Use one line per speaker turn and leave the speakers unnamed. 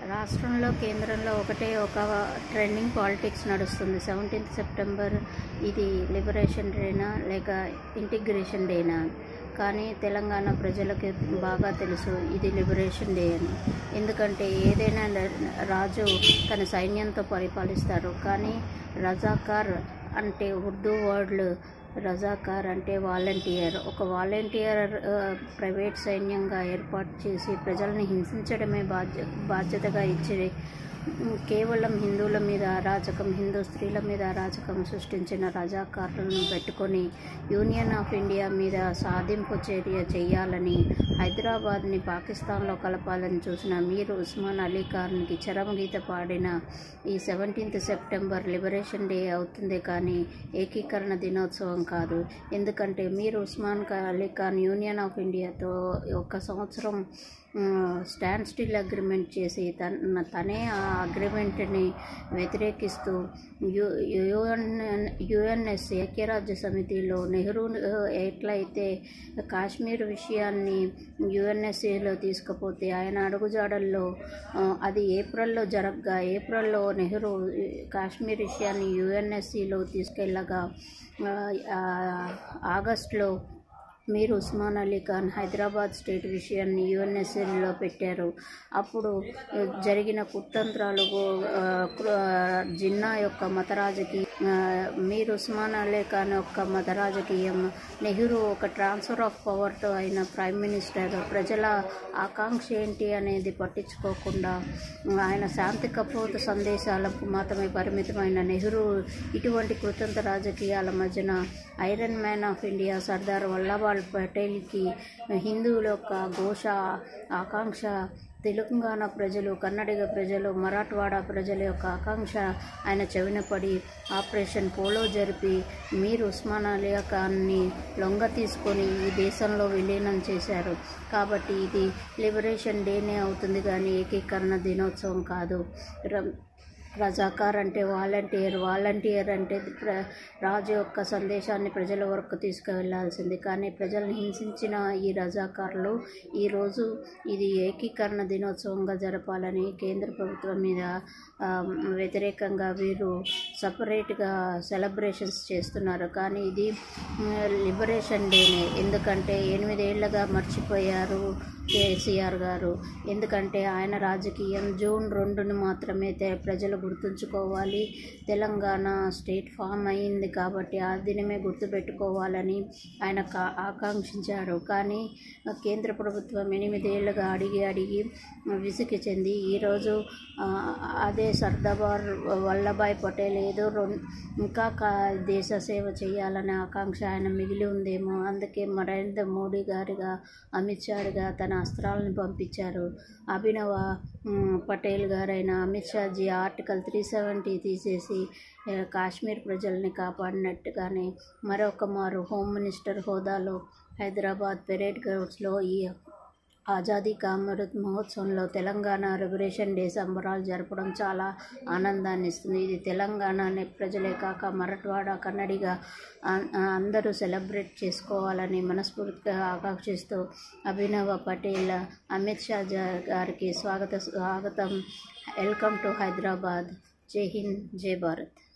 రాష్ట్రంలో కేంద్రంలో ఒకటే ఒక ట్రెండింగ్ పాలిటిక్స్ నడుస్తుంది సెవెంటీన్త్ సెప్టెంబర్ ఇది లిబరేషన్ డేనా లేక ఇంటిగ్రేషన్ డేనా కానీ తెలంగాణ ప్రజలకి బాగా తెలుసు ఇది లిబరేషన్ డే అని ఎందుకంటే ఏదైనా రాజు తన సైన్యంతో పరిపాలిస్తారు కానీ రజాకార్ అంటే ఉర్దూ వర్డ్లు రజాకార్ అంటే వాలంటీర్ ఒక వాలంటీర్ ఆ, ప్రైవేట్ సైన్యంగా ఏర్పాటు చేసి ప్రజల్ని హింసించడమే బాధ్య బాధ్యతగా ఇచ్చి ఉమ్, కేవలం హిందువుల మీద అరాచకం హిందూ స్త్రీల మీద అరాచకం సృష్టించిన రజాకారులను పెట్టుకొని యూనియన్ ఆఫ్ ఇండియా మీద సాధింపు చర్య చేయాలని హైదరాబాద్ని పాకిస్తాన్లో కలపాలని చూసిన మీర్ ఉస్మాన్ అలీ ఖాన్కి చరమగీత పాడిన ఈ సెవెంటీన్త్ సెప్టెంబర్ లిబరేషన్ డే అవుతుంది కానీ ఏకీకరణ దినోత్సవం కాదు ఎందుకంటే మీర్ ఉస్మాన్ కా- అలీ ఖాన్ యూనియన్ ఆఫ్ ఇండియాతో ఒక సంవత్సరం స్టాండ్ స్టిల్ అగ్రిమెంట్ చేసి తన తనే ఆ అగ్రిమెంట్ని వ్యతిరేకిస్తూ యు యుఎన్ యుఎన్ఎస్ ఐక్యరాజ్య సమితిలో నెహ్రూ ఆ, ఎట్లయితే కాశ్మీర్ విషయాన్ని యుఎన్ఎస్ఏలో తీసుకుపోతే ఆయన అడుగుజాడల్లో ఆ, అది ఏప్రిల్లో జరగగా ఏప్రిల్లో నెహ్రూ కాశ్మీర్ విషయాన్ని యుఎన్ఎస్సిలో తీసుకెళ్ళగా ఆ, ఆ, ఆగస్టులో మీరు ఉస్మాన్ అలీ ఖాన్ హైదరాబాద్ స్టేట్ విషయాన్ని యుఎన్ఎస్ఎల్లో పెట్టారు అప్పుడు ఆ, జరిగిన కుతంత్రాలు ఆ, కృ- ఆ, జిన్నా యొక్క మత రాజకీయం ఆ, మీర్ ఉస్మాన్ అలీ ఖాన్ యొక్క మత రాజకీయం నెహ్రూ ఒక ట్రాన్స్ఫర్ ఆఫ్ పవర్తో అయిన ప్రైమ్ మినిస్టర్ ప్రజల ఆకాంక్ష ఏంటి అనేది పట్టించుకోకుండా ఆయన శాంతి కపోత సందేశాలకు మాత్రమే పరిమితమైన నెహ్రూ ఇటువంటి కృతంత్ర రాజకీయాల మధ్యన iron man of India Sardar Vallabhbhai పటేల్కి హిందువుల యొక్క ఘోష ఆకాంక్ష తెలంగాణ ప్రజలు కన్నడిగ ప్రజలు మరాఠవాడ ప్రజల యొక్క ఆకాంక్ష ఆయన చెవిన పడి ఆపరేషన్ పోలో జరిపి మీర్ ఉస్మాన్ అలీ ఖాన్ని లొంగ తీసుకొని ఈ దేశంలో విలీనం చేశారు కాబట్టి ఇది లిబరేషన్ డేనే అవుతుంది కానీ ఏకీకరణ దినోత్సవం కాదు ర- రజాకార్ అంటే వాలంటీర్ వాలంటీర్ అంటే ప్ర రాజు యొక్క సందేశాన్ని ప్రజల వరకు తీసుకువెళ్లాల్సింది కానీ ప్రజల్ని హింసించిన ఈ రజాకారులు ఈరోజు ఇది ఏకీకరణ దినోత్సవంగా జరపాలని కేంద్ర ప్రభుత్వం మీద ఆ, వ్యతిరేకంగా వీరు సపరేట్గా సెలబ్రేషన్స్ చేస్తున్నారు కానీ ఇది లిబరేషన్ డేనే ఎందుకంటే ఎనిమిదేళ్లుగా మర్చిపోయారు కేసీఆర్ గారు ఎందుకంటే ఆయన రాజకీయం జూన్ రెండును మాత్రమే తె- ప్రజలు గుర్తుంచుకోవాలి తెలంగాణ స్టేట్ ఫామ్ అయింది కాబట్టి ఆ దినమే గుర్తుపెట్టుకోవాలని ఆయన కా- ఆకాంక్షించారు కానీ కేంద్ర ప్రభుత్వం ఎనిమిదేళ్లుగా అడిగి అడిగి విసిగి చెంది ఈరోజు ఆ, అదే సర్దార్ వల్లభాయ్ పటేల్ ఏదో రొన్- ఇంకా కా దేశ సేవ చేయాలనే ఆకాంక్ష ఆయన మిగిలి ఉందేమో అందుకే నరేంద్ర మోడీ గారిగా అమిత్ షాగా తన అస్త్రాలను పంపించారు అభినవ మ్, పటేల్ గారైన అమిత్ షాజీ ఆర్టికల్ త్రీ సెవెంటీ తీసేసి ఆ, కాశ్మీర్ ప్రజల్ని కాపాడినట్టుగానే మరొక మారు హోమ్ మినిస్టర్ హోదాలో హైదరాబాద్ పెరేడ్ గ్రౌండ్స్లో ఈ ఆజాదీ కా అమృత్ మహోత్సవంలో తెలంగాణ లిబరేషన్ డే సంబరాలు జరపడం చాలా ఆనందాన్ని ఇస్తుంది ఇది తెలంగాణ అనే ప్రజలే కాక మరఠవాడ కన్నడిగా ఆ- ఆ అందరూ సెలబ్రేట్ చేసుకోవాలని మనస్ఫూర్తిగా ఆకాంక్షిస్తూ అభినవ పటేల్ అమిత్ షా జా- గారికి స్వాగత స్వాగతం వెల్కమ్ టు హైదరాబాద్ జై హింద్ జై భారత్